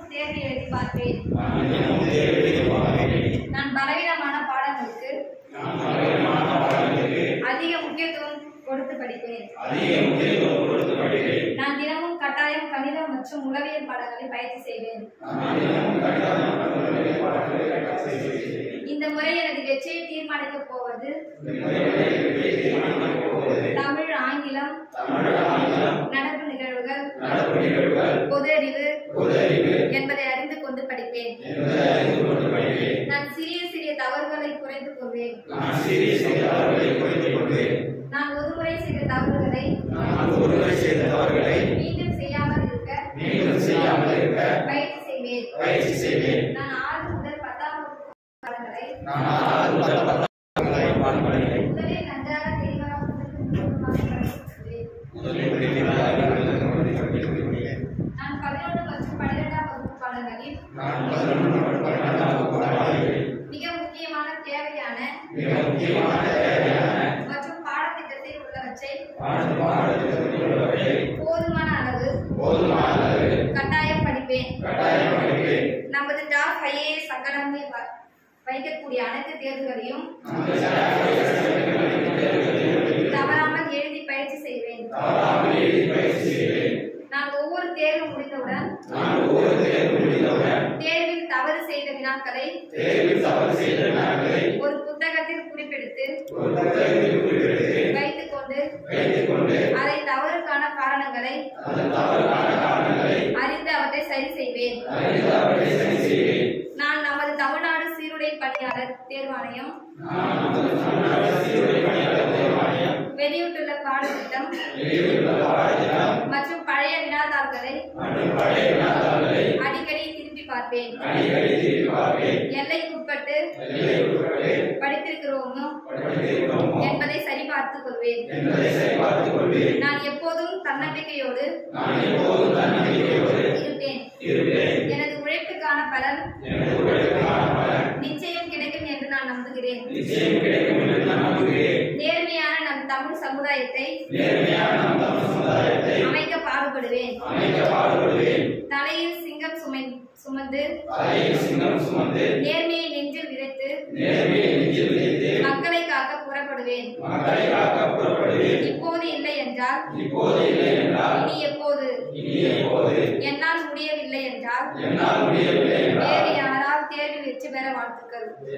தேர்வு எழுதி பார்ப்பேன் நான் தினமும் தேர்வு எழுதி பார்க்கிறேன். நான் பலவீனமான பாடங்களுக்கு நான் பலவிதமான பாடங்களுக்கு அதிக முக்கியத்துவம் கொடுத்து படிப்பேன் அதிக முக்கியத்துவம் கொடுத்து படிக்கிறேன். நான் தினமும் கட்டாயம் கணிதம் மற்றும் உளவியல் பாடங்களை பயிற்சி செய்வேன் நான் தினமும் கடிதம் மற்றும் உளவியல் பாடங்களை கற்று செய்கிறேன். இந்த முறை எனது வெற்றியை தீர்மானிக்கப் போவது இந்த முறைகளை வெற்றி தீர்மானிக்கப் போவது தமிழ் ஆங்கிலம் தமிழ், ஆங்கிலம், நடப்பு நிகழ்வுகள் நடப்பு நிகழ்வுகள், பொது அறிவு பொது அறிவு என்பதை அறிந்து கொண்டு படிப்பேன் என்பதை அறிந்து கொண்டு படிக்கிறேன். நான் சிறிய சிறிய தவறுகளை குறைத்து கொள்வேன் நான் சிறிய சிறிய தவறுகளை குறைத்துக் கொள்வேன். நான் ஒருமுறை செய்த தவறுகளை நான் ஒருமுறை செய்த தவறுகளை மீண்டும் செய்யாமல் இருக்க மீண்டும் செய்யாமல் இருக்க பயிற்சி செய்வேன் பயிற்சி செய்வேன். நான் ஆறு முதல் பத்தாம் வகுப்பு பாடங்களை நான் ஆறு முதல் பத்தாம் வகுப்பு பாடங்களை முதலில் நன்றாக தெளிவாக புரிந்து படிக்கிறேன். முதலில் தெளிவாக படிக்கிறேன். நான் பதினொன்று மற்றும் பன்னிரெண்டாம் வகுப்பு பாடங்களில் நான் பதினொன்று மற்றும் பன்னிரெண்டாம் வகுப்பு பாடங்களில் மிக முக்கியமான தேவையான மிக முக்கியமான தேவையான மற்றும் பாடத்திட்டத்தில் உள்ளவற்றை பாடத் பாடத்திட்டத்தில் உள்ளவற்றை போதுமான அளவு போதுமான அளவு கட்டாயம் படிப்பேன் கட்டாயம் படிப்பேன். நமது டாப் ஐஏஎஸ் அகாடமி வ- வைக்கக்கூடிய அனைத்து தேர்வுகளையும் நமது சட்டப்படி தேர்வுகளில் தவறாமல் எழுதி பயிற்சி செய்வேன் தவறாமல் எழுதி பயிற்சி செய்வேன். நான் ஒவ்வொரு தேர்வு முடிந்தவுடன் நான் ஒவ்வொரு தேர்வு முடிந்தவுடன் தேர்வில் தவறு செய்த வினாக்களை தேர்வில் தவறு செய்த வினாக்களை ஒரு புத்தகத்தில் குறிப்பெடுத்து ஒரு புத்தகத்தில் குறிப்பெடுத்து வைத்துக் கொண்டு வைத்துக் கொண்டு அதை தவறுக்கான காரணங்களை அதன் தவறுக்கான காரணங்களை அறிந்து அவற்றை சரி செய்வேன் அறிந்து அவற்றை சரி செய்வேன். நான் நமது தமிழ்நாடு சீருடை பணியாளர் தேர்வாணையம் நான் நமது தமிழ்நாடு சீருடை பணியாளர் தேர்வாணையம் வெளியிட்டுள்ள பாடத்திட்டம் வெளியிட்டுள்ள பாடத்திட்டம் மற்றும் பழைய வினாத்தாள்களை மற்றும் பழைய வினாத்தாள்களை அடிக்கடி திருப்பி பார்ப்பேன் அடிக்கடி திருப்பி பார்ப்பேன். எல்லைக்குட்பட்டு எல்லைக்குட்பட்டு படித்திருக்கிறோமோ படித்திருக்கிறோமோ என்பதை சரிபார்த்துக் கொள்வேன் என்பதை சரிபார்த்துக் கொள்வேன். நான் எப்போதும் தன்னம்பிக்கையோடு நான் எப்போதும் தன்னம்பிக்கையோடு இருப்பேன் இருப்பேன். எனது உழைப்புக்கான பலன் எனது உழைப்புக்கான பலன் நிச்சயம் கிடைக்கும் என்று நான் நம்புகிறேன் நிச்சயம் கிடைக்கும் என்று நான் நம்புகிறேன். நேர்மையான நம் தமிழ் சமுதாயத்தை நேர்மையான நம் தமிழ் சமுதாயத்தை அமைக்க பாடுபடுவேன் அமைக்க பாடுபடுவேன். தலையில் சிங்கம் சுமை சுமந்து தலையில் சிங்கம் சுமந்து நேர்மையை நெஞ்சில் விதைத்து நேர்மையை நெஞ்சில் வைத்து மக்களை காக்க புறப்படுவேன் மக்களை காக்க புறப்படுவேன். இப்போது இல்லை என்றால் இப்போது இல்லை என்றால் இனி எப்போது இனி எப்போது என்னால் முடியவில்லை என்றால் என்னால் முடியவில்லை என்றால் வேறு யாரால் தேர்வில் வெற்றி பெற வாழ்த்துக்கள்